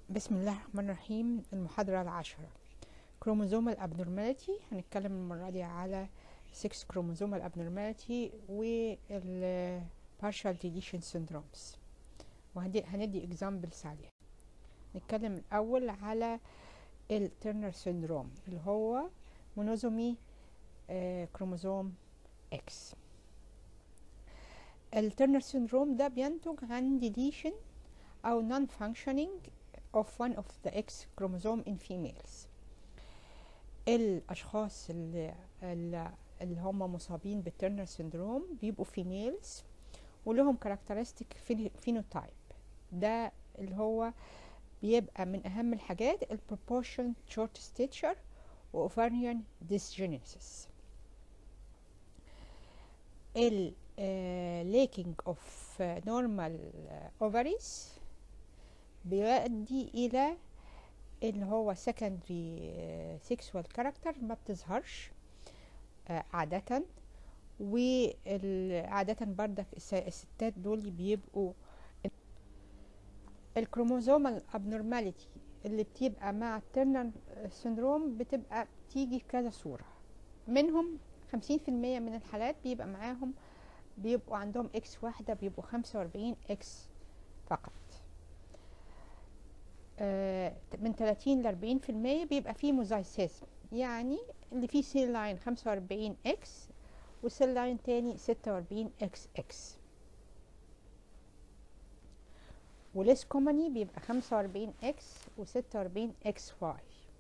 بسم الله الرحمن الرحيم المحاضرة العاشرة كروموزومال abnormality هنتكلم المرة دي على 6 كروموزومال abnormality وال partial deletion syndromes وهندي examples عليها نتكلم الأول على الترنر سيندروم اللي هو مونوزومي آه، كروموزوم X الترنر سيندروم ده بينتج عن deletion أو non-functioning of one of the X chromosome in females الأشخاص اللي, اللي هم مصابين بالترنر سيندروم بيبقوا females ولهم characteristic phenotype ده اللي هو بيبقى من أهم الحاجات ال proportion short stature و ovarian dysgenesis ال uh, lacking of uh, normal uh, ovaries بيؤدي الى اللي هو secondary sexual character ما بتظهرش عادة وعادة بردك الستات دول بيبقوا الكروموزومال abnormality اللي بتبقى مع الترنر سيندروم بتبقى بتيجي كذا صورة منهم خمسين في المية من الحالات بيبقى معاهم بيبقوا عندهم اكس واحدة بيبقوا خمسة واربعين اكس فقط من 30 ل 40 في المية بيبقى فيه موزايسيزم يعني اللي فيه سيل لاين 45 اكس وسيل لاين تاني 46 اكس اكس وليس كوماني بيبقى 45 اكس و46 اكس واي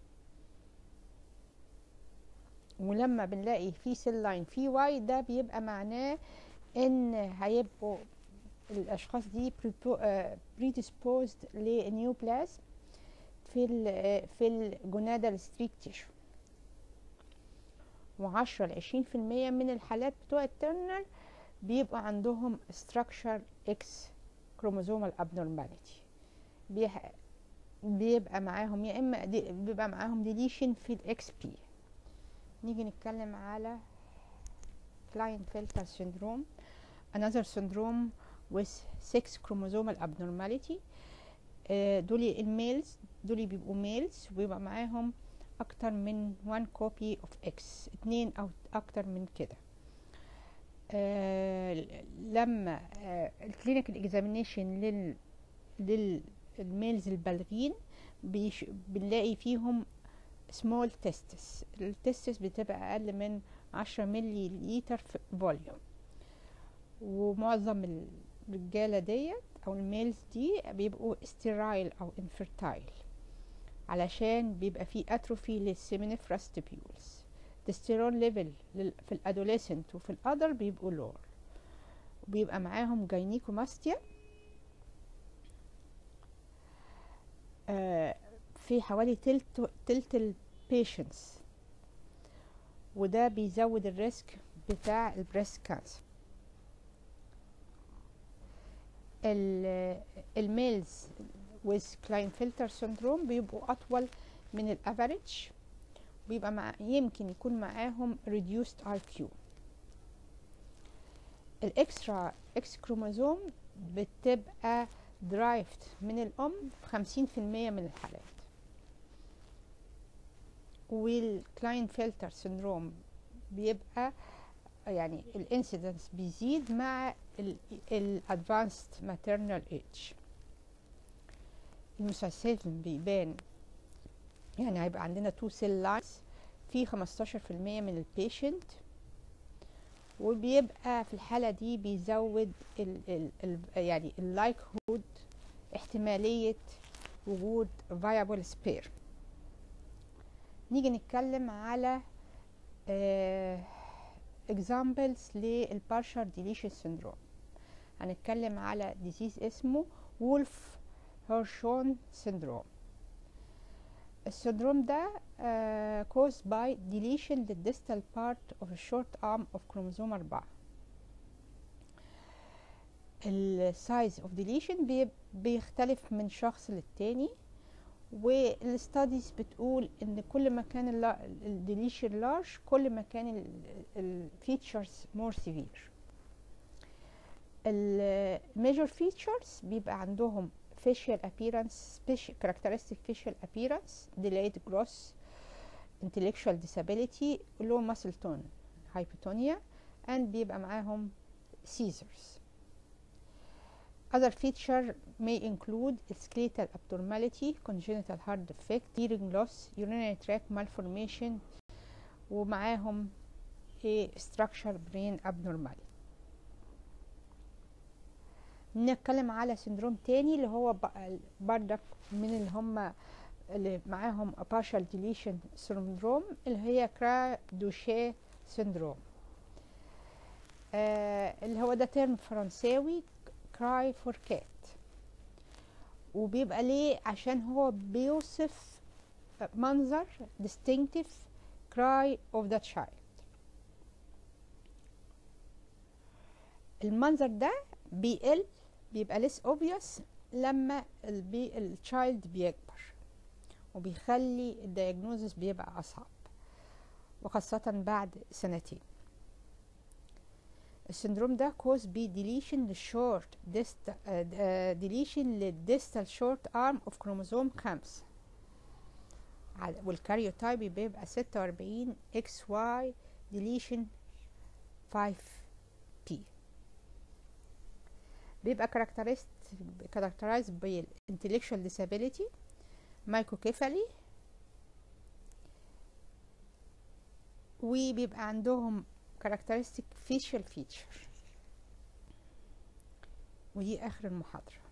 ولما بنلاقي في سيل لاين في واي ده بيبقى معناه ان هيبقوا الاشخاص دي predisposed لنيوبلازم في ال في الجونادال ستريك تيشو وعشرة لعشرين في المية من الحالات بتوع الترنر بيبقى عندهم structure X chromosomal abnormality بيبقى معاهم يا اما بيبقى معاهم deletion في الاكس بي نيجي نتكلم على Klinefelter syndrome another syndrome with six chromosomal abnormality دول الميلز دول بيبقوا ميلز وبيبقى معاهم اكتر من one copy of X اتنين او اكتر من كده آه لما آه الكلينيكال اكزامينيشن لل للميلز البالغين بنلاقي فيهم سمول تستس التستس بتبقى اقل من عشرة ملي لتر في فوليوم ومعظم الرجالة ديت او الميلز دي بيبقوا ستيرايل او انفرتايل علشان بيبقى فيه اتروفي للسيمينيفراس تيبيولز التستيرون ليفل في الادوليسنت وفي الادر بيبقوا لور وبيبقى معاهم جاينيكوماستيا آه في حوالي تلت تلت البيشنتس وده بيزود الريسك بتاع البريست كانسر الميلز with Klinefelter syndrome بيبقوا أطول من الأفريج بيبقى مع يمكن يكون معاهم reduced IQ الإكسترا إكس كروموزوم بتبقى درايفد من الأم في خمسين في المية من الحالات والكلاينفلتر سيندروم بيبقى يعني الانسيدنس بيزيد مع الادفانسد ماتيرنال ايج المسلسل بيبان يعني هيبقى عندنا تو سيل لاينز في 15% من البيشنت وبيبقى في الحالة دي بيزود ال ال ال يعني اللايكهود احتمالية وجود viable spare نيجي نتكلم على آه examples للبارشال ديليشن سيندروم هنتكلم على ديزيز اسمه وولف هيرشون سيندروم السندروم ده uh, caused by deletion للديستال part of a short arm of chromosome 4 السايز اوف ديليشن بيختلف من شخص للتاني والستاديز بتقول ان كل ما كان الديليشن لارج كل ما كان الفيتشرز مور سيفير الميجور فيتشرز بيبقى عندهم facial appearance special characteristic facial appearance delayed growth intellectual disability low muscle tone hypotonia and بيبقى معاهم seizures Other feature may include skeletal abnormality, congenital heart defect, hearing loss, urinary tract malformation ومعاهم a structure brain abnormality. نتكلم على سندروم تاني اللي هو بردك من اللي هم اللي معاهم partial deletion syndrome اللي هي كرا دوشيه syndrome آه اللي هو ده ترم فرنساوي cry for cat وبيبقى ليه عشان هو بيوصف منظر distinctive cry of the child المنظر ده بيقل بيبقى less obvious لما البي التشايلد بيكبر وبيخلي الدياجنوزس بيبقى أصعب وخاصة بعد سنتين السندروم ده كوز بي ديليشن للشورت ديست ديليشن للديستال شورت ارم اوف كروموزوم خمسة والكاريوتايب بيبقى ستة وأربعين اكس واي ديليشن فايف بي بيبقى كاركترايزد كاركترايزد بالانتلكشوال ديسابيليتي مايكروكيفالي وبيبقى عندهم characteristic facial feature ودي آخر المحاضرة